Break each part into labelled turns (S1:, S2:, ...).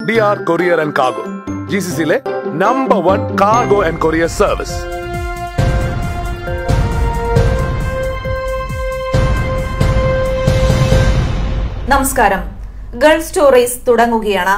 S1: D R courier and cargo G C സിയിലെ number one cargo and courier service
S2: നമസ്കാരം Gulf stories തുടങ്ങുകയാണ്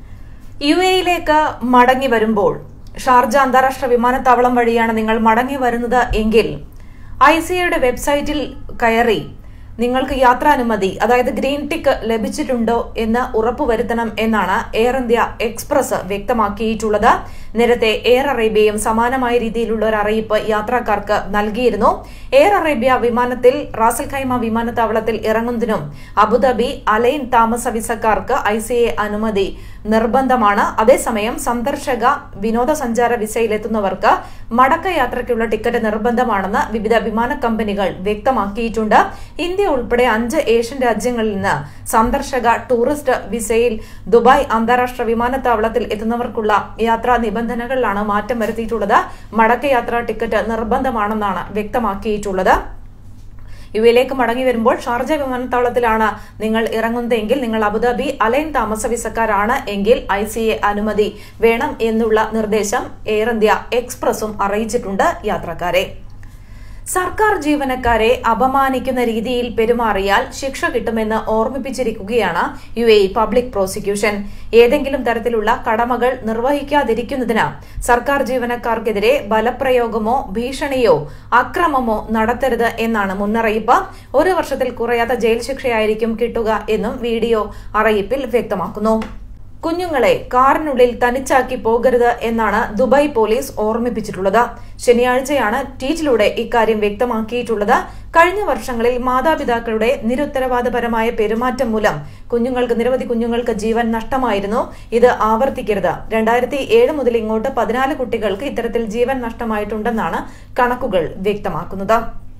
S2: U എയിലേക്ക് മടങ്ങി വരുമ്പോൾ ഷാർജ അന്താരാഷ്ട്ര വിമാനത്താവളം വഴിയാണ് നിങ്ങൾ മടങ്ങി വരുന്നത് എങ്കിൽ ഐ സി ഐയുടെ വെബ്സൈറ്റിൽ കയറി നിങ്ങൾക്ക് യാത്രാനുമതി അതായത് ഗ്രീൻ ടിക്ക് ലഭിച്ചിട്ടുണ്ടോ എന്ന് ഉറപ്പുവരുത്തണം എന്നാണ് എയർ ഇന്ത്യ എക്സ്പ്രസ് വ്യക്തമാക്കിയിട്ടുള്ളത് നേരത്തെ എയർ അറേബ്യയും സമാനമായ രീതിയിലുള്ള ഒരു അറിയിപ്പ് യാത്രക്കാർക്ക് നൽകിയിരുന്നു എയർ അറേബ്യ വിമാനത്തിൽ റാസൽ ഖൈമ വിമാനത്താവളത്തിൽ ഇറങ്ങുന്നതിനും അബുദാബി അലൈൻ താമസ വിസക്കാർക്ക് ഐ സി എ അനുമതി നിർബന്ധമാണ് അതേസമയം സന്ദർശക വിനോദസഞ്ചാര വിസയിലെത്തുന്നവർക്ക് മടക്ക യാത്രയ്ക്കുള്ള ടിക്കറ്റ് നിർബന്ധമാണെന്ന് വിവിധ വിമാന കമ്പനികൾ വ്യക്തമാക്കിയിട്ടുണ്ട് ഇന്ത്യ ഉൾപ്പെടെ അഞ്ച് ഏഷ്യൻ രാജ്യങ്ങളിൽ നിന്ന് സന്ദർശക ടൂറിസ്റ്റ് വിസയിൽ ദുബായ് അന്താരാഷ്ട്ര വിമാനത്താവളത്തിൽ എത്തുന്നവർക്കുള്ള യാത്രാ നിബന്ധനകളിലാണ് മാറ്റം വരുത്തിയിട്ടുള്ളത് മടക്കയാത്രാ ടിക്കറ്റ് നിർബന്ധമാണെന്നാണ് വ്യക്തമാക്കിയിട്ടുള്ളത് യു എയിലേക്ക് മടങ്ങി വരുമ്പോൾ ഷാർജ വിമാനത്താവളത്തിലാണ് നിങ്ങൾ ഇറങ്ങുന്നതെങ്കിൽ നിങ്ങൾ അബുദാബി അലൈൻ താമസ വിസക്കാരാണ് എങ്കിൽ ഐ സി എ അനുമതി വേണം എന്നുള്ള നിർദ്ദേശം എയർ ഇന്ത്യ എക്സ്പ്രസും അറിയിച്ചിട്ടുണ്ട് യാത്രക്കാരെ സർക്കാർ ജീവനക്കാരെ അപമാനിക്കുന്ന രീതിയിൽ പെരുമാറിയാൽ ശിക്ഷ കിട്ടുമെന്ന് ഓർമ്മിപ്പിച്ചിരിക്കുകയാണ് യു എ പബ്ലിക് പ്രോസിക്യൂഷൻ ഏതെങ്കിലും തരത്തിലുള്ള കടമകൾ നിർവഹിക്കാതിരിക്കുന്നതിന് സർക്കാർ ജീവനക്കാർക്കെതിരെ ബലപ്രയോഗമോ ഭീഷണിയോ അക്രമമോ നടത്തരുത് എന്നാണ് മുന്നറിയിപ്പ് ഒരു വർഷത്തിൽ കുറയാത്ത ജയിൽ ശിക്ഷയായിരിക്കും കിട്ടുക എന്നും വീഡിയോ അറിയിപ്പിൽ വ്യക്തമാക്കുന്നു കുഞ്ഞുങ്ങളെ കാറിനുള്ളിൽ തനിച്ചാക്കി പോകരുത് എന്നാണ് ദുബായ് പോലീസ് ഓർമ്മിപ്പിച്ചിട്ടുള്ളത് ശനിയാഴ്ചയാണ് ട്വീറ്റിലൂടെ ഇക്കാര്യം വ്യക്തമാക്കിയിട്ടുള്ളത് കഴിഞ്ഞ വർഷങ്ങളിൽ മാതാപിതാക്കളുടെ നിരുത്തരവാദപരമായ പെരുമാറ്റം മൂലം കുഞ്ഞുങ്ങൾക്ക് നിരവധി കുഞ്ഞുങ്ങൾക്ക് ജീവൻ നഷ്ടമായിരുന്നു ഇത് ആവർത്തിക്കരുത് രണ്ടായിരത്തി ഏഴ് മുതൽ ഇങ്ങോട്ട് പതിനാല് കുട്ടികൾക്ക് ഇത്തരത്തിൽ ജീവൻ നഷ്ടമായിട്ടുണ്ടെന്നാണ് കണക്കുകൾ വ്യക്തമാക്കുന്നത്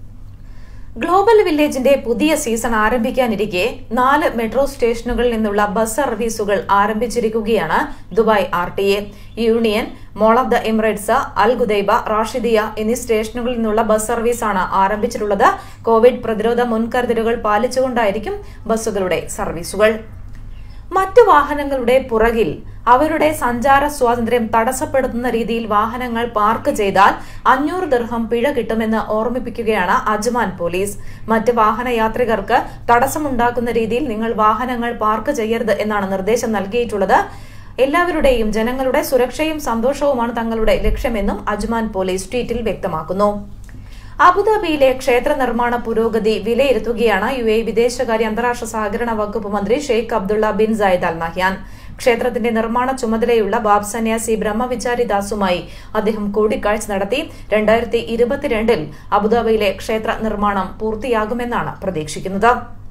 S2: ഗ്ലോബൽ വില്ലേജിന്റെ പുതിയ സീസൺ ആരംഭിക്കാനിരിക്കെ നാല് മെട്രോ സ്റ്റേഷനുകളിൽ നിന്നുള്ള ബസ് സർവീസുകൾ ആരംഭിച്ചിരിക്കുകയാണ് Dubai R T A Union mall of the Emirates Al ഗുദൈബ റാഷിദിയ എന്നീ സ്റ്റേഷനുകളിൽ നിന്നുള്ള ബസ് സർവീസാണ് ആരംഭിച്ചിട്ടുള്ളത് കോവിഡ് പ്രതിരോധ മുൻകരുതലുകൾ പാലിച്ചുകൊണ്ടായിരിക്കും ബസ്സുകളുടെ സർവീസുകൾ മറ്റു വാഹനങ്ങളുടെ പുറകിൽ അവരുടെ സഞ്ചാര സ്വാതന്ത്ര്യം തടസ്സപ്പെടുത്തുന്ന രീതിയിൽ വാഹനങ്ങൾ പാർക്ക് ചെയ്താൽ അഞ്ഞൂറ് ദിർഹം പിഴ കിട്ടുമെന്ന് ഓർമ്മിപ്പിക്കുകയാണ് അജ്മാൻ പോലീസ് മറ്റ് വാഹന യാത്രികർക്ക് തടസ്സമുണ്ടാക്കുന്ന രീതിയിൽ നിങ്ങൾ വാഹനങ്ങൾ പാർക്ക് ചെയ്യരുത് എന്നാണ് നിർദ്ദേശം നൽകിയിട്ടുള്ളത് എല്ലാവരുടെയും ജനങ്ങളുടെ സുരക്ഷയും സന്തോഷവുമാണ് തങ്ങളുടെ ലക്ഷ്യമെന്നും അജ്മാൻ പോലീസ് ട്വീറ്റിൽ വ്യക്തമാക്കുന്നു അബുദാബിയിലെ ക്ഷേത്ര നിർമ്മാണ പുരോഗതി വിലയിരുത്തുകയാണ് യു എ വിദേശകാര്യ അന്താരാഷ്ട്ര സഹകരണ വകുപ്പ് മന്ത്രി Sheikh Abdullah bin Zayed Al Nahyan ക്ഷേത്രത്തിന്റെ നിർമ്മാണ ചുമതലയുള്ള ബാബ് സന്യാസി ബ്രഹ്മവിചാരി ദാസുമായി അദ്ദേഹം കൂടിക്കാഴ്ച നടത്തി രണ്ടായിരത്തി ഇരുപത്തിരണ്ടിൽ അബുദാബിയിലെ ക്ഷേത്ര നിർമ്മാണം പൂർത്തിയാകുമെന്നാണ് പ്രതീക്ഷിക്കുന്നത്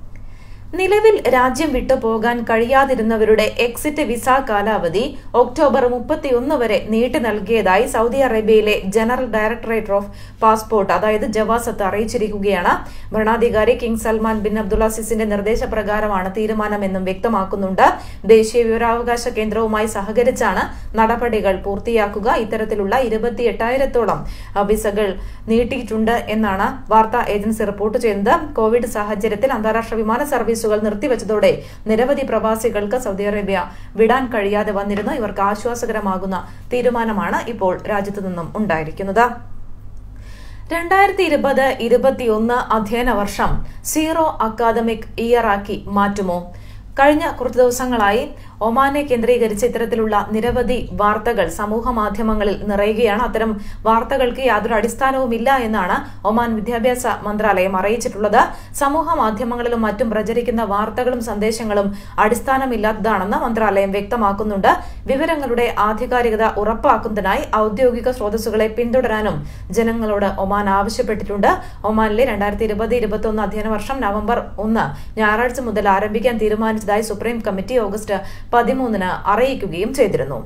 S2: നിലവിൽ രാജ്യം വിട്ടു പോകാൻ കഴിയാതിരുന്നവരുടെ എക്സിറ്റ് വിസ കാലാവധി ഒക്ടോബർ മുപ്പത്തിയൊന്ന് വരെ നീട്ടി നൽകിയതായി സൗദി അറേബ്യയിലെ ജനറൽ ഡയറക്ടറേറ്റ് ഓഫ് പാസ്പോർട്ട് അതായത് ജവാസത്ത് അറിയിച്ചിരിക്കുകയാണ് ഭരണാധികാരി കിങ് സൽമാൻ ബിൻ അബ്ദുല്ലാസിസിന്റെ നിർദ്ദേശപ്രകാരമാണ് തീരുമാനമെന്നും വ്യക്തമാക്കുന്നുണ്ട് ദേശീയ വിവരാവകാശ കേന്ദ്രവുമായി സഹകരിച്ചാണ് നടപടികൾ പൂർത്തിയാക്കുക ഇത്തരത്തിലുള്ള ഇരുപത്തി എട്ടായിരത്തോളം വിസകൾ നീട്ടിയിട്ടുണ്ട് എന്നാണ് വാർത്താ ഏജൻസി റിപ്പോർട്ട് ചെയ്യുന്നത് കോവിഡ് സാഹചര്യത്തിൽ അന്താരാഷ്ട്ര വിമാന സർവീസുകൾ നിർത്തിവച്ചതോടെ നിരവധി പ്രവാസികൾക്ക് സൗദി അറേബ്യ വിടാൻ കഴിയാതെ വന്നിരുന്നു ഇവർക്ക് ആശ്വാസകരമാകുന്ന തീരുമാനമാണ് ഇപ്പോൾ രാജ്യത്തു നിന്നും ഉണ്ടായിരിക്കുന്നത് രണ്ടായിരത്തി ഇരുപത് ഇരുപത്തിയൊന്ന് അധ്യയന വർഷം സീറോ അക്കാദമിക് ഇയറാക്കി മാറ്റുമോ കഴിഞ്ഞ കുറച്ചു ദിവസങ്ങളായി ഒമാനെ കേന്ദ്രീകരിച്ച് ഇത്തരത്തിലുള്ള നിരവധി വാർത്തകൾ സമൂഹ മാധ്യമങ്ങളിൽ നിറയുകയാണ് അത്തരം വാർത്തകൾക്ക് യാതൊരു അടിസ്ഥാനവുമില്ല എന്നാണ് ഒമാൻ വിദ്യാഭ്യാസ മന്ത്രാലയം അറിയിച്ചിട്ടുള്ളത് സമൂഹ മാധ്യമങ്ങളിലും മറ്റും പ്രചരിക്കുന്ന വാർത്തകളും സന്ദേശങ്ങളും അടിസ്ഥാനമില്ലാത്തതാണെന്ന് മന്ത്രാലയം വ്യക്തമാക്കുന്നുണ്ട് വിവരങ്ങളുടെ ആധികാരികത ഉറപ്പാക്കുന്നതിനായി ഔദ്യോഗിക സ്രോതസ്സുകളെ പിന്തുടരാനും ജനങ്ങളോട് ഒമാൻ ആവശ്യപ്പെട്ടിട്ടുണ്ട് ഒമാനിലെ രണ്ടായിരത്തി ഇരുപത് ഇരുപത്തി അധ്യയന വർഷം നവംബർ ഒന്ന് ഞായറാഴ്ച മുതൽ ആരംഭിക്കാൻ തീരുമാനിച്ചതായി സുപ്രീം കമ്മിറ്റി ഓഗസ്റ്റ് പതിമൂന്നിന് അറിയിക്കുകയും ചെയ്തിരുന്നു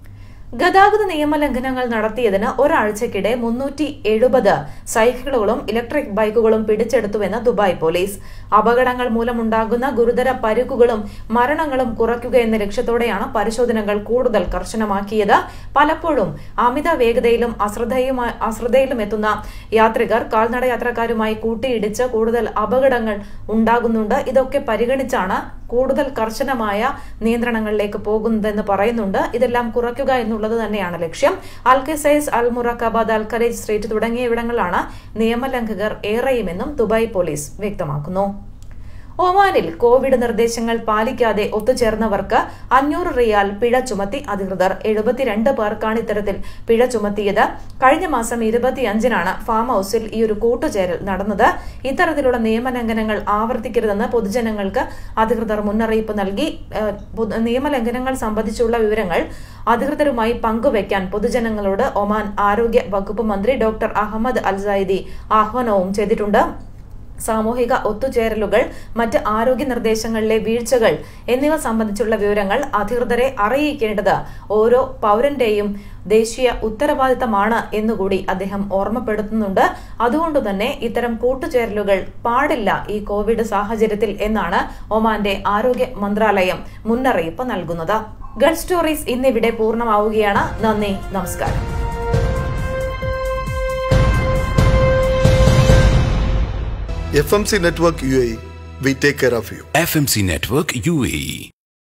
S2: ഗതാഗത നിയമലംഘനങ്ങൾ നടത്തിയതിന് ഒരാഴ്ചക്കിടെ മുന്നൂറ്റി എഴുപത് സൈക്കിളുകളും ഇലക്ട്രിക് ബൈക്കുകളും പിടിച്ചെടുത്തുവെന്ന് ദുബായ് പോലീസ് അപകടങ്ങൾ മൂലമുണ്ടാകുന്ന ഗുരുതര പരുക്കുകളും മരണങ്ങളും കുറയ്ക്കുക എന്ന ലക്ഷ്യത്തോടെയാണ് പരിശോധനകൾ കൂടുതൽ കർശനമാക്കിയത് പലപ്പോഴും അമിത വേഗതയിലും അശ്രദ്ധയുമായി അശ്രദ്ധയിലും എത്തുന്ന യാത്രികർ കാൽനട യാത്രക്കാരുമായി കൂട്ടിയിടിച്ച് കൂടുതൽ അപകടങ്ങൾ ഉണ്ടാകുന്നുണ്ട് ഇതൊക്കെ പരിഗണിച്ചാണ് കൂടുതൽ കർശനമായ നിയന്ത്രണങ്ങളിലേക്ക് പോകുന്നതെന്ന് പറയുന്നുണ്ട് ഇതെല്ലാം കുറയ്ക്കുക എന്നുള്ളത് തന്നെയാണ് ലക്ഷ്യം അൽക്കസൈസ് അൽ മുറക്കാബാദ് അൽ കരേജ് സ്ട്രീറ്റ് തുടങ്ങിയ ഇവിടങ്ങളിലാണ് നിയമലംഘകർ ഏറെയുമെന്നും ദുബായ് പോലീസ് വ്യക്തമാക്കുന്നു ഒമാനിൽ കോവിഡ് നിർദ്ദേശങ്ങൾ പാലിക്കാതെ ഒത്തുചേർന്നവർക്ക് അഞ്ഞൂറ് റിയാൽ പിഴ ചുമത്തി അധികൃതർ എഴുപത്തിരണ്ട് പേർക്കാണ് ഇത്തരത്തിൽ പിഴ ചുമത്തിയത് കഴിഞ്ഞ മാസം ഇരുപത്തിയഞ്ചിനാണ് ഫാം ഹൌസിൽ ഈ ഒരു കൂട്ടുചേരൽ നടന്നത് ഇത്തരത്തിലുള്ള നിയമലംഘനങ്ങൾ ആവർത്തിക്കരുതെന്ന് പൊതുജനങ്ങൾക്ക് അധികൃതർ മുന്നറിയിപ്പ് നൽകി ഏഹ്, പൊതു- നിയമലംഘനങ്ങൾ സംബന്ധിച്ചുള്ള വിവരങ്ങൾ അധികൃതരുമായി പങ്കുവയ്ക്കാൻ പൊതുജനങ്ങളോട് ഒമാൻ ആരോഗ്യ വകുപ്പ് മന്ത്രി ഡോക്ടർ അഹമ്മദ് അൽസൈദി ആഹ്വാനവും ചെയ്തിട്ടുണ്ട് സാമൂഹിക ഒത്തുചേരലുകൾ മറ്റ് ആരോഗ്യ നിർദ്ദേശങ്ങളിലെ വീഴ്ചകൾ എന്നിവ സംബന്ധിച്ചുള്ള വിവരങ്ങൾ അധികൃതരെ അറിയിക്കേണ്ടത് ഓരോ പൗരന്റെയും ദേശീയ ഉത്തരവാദിത്തമാണ് എന്നുകൂടി അദ്ദേഹം ഓർമ്മപ്പെടുത്തുന്നുണ്ട് അതുകൊണ്ട് തന്നെ ഇത്തരം കൂട്ടുചേരലുകൾ പാടില്ല ഈ കോവിഡ് സാഹചര്യത്തിൽ എന്നാണ് ഒമാന്റെ ആരോഗ്യ മന്ത്രാലയം മുന്നറിയിപ്പ് നൽകുന്നത് ഗൾ സ്റ്റോറീസ് ഇന്നിവിടെ പൂർണ്ണമാവുകയാണ് നന്ദി നമസ്കാരം
S3: FMC Network UAE, we take care of you.
S4: FMC Network UAE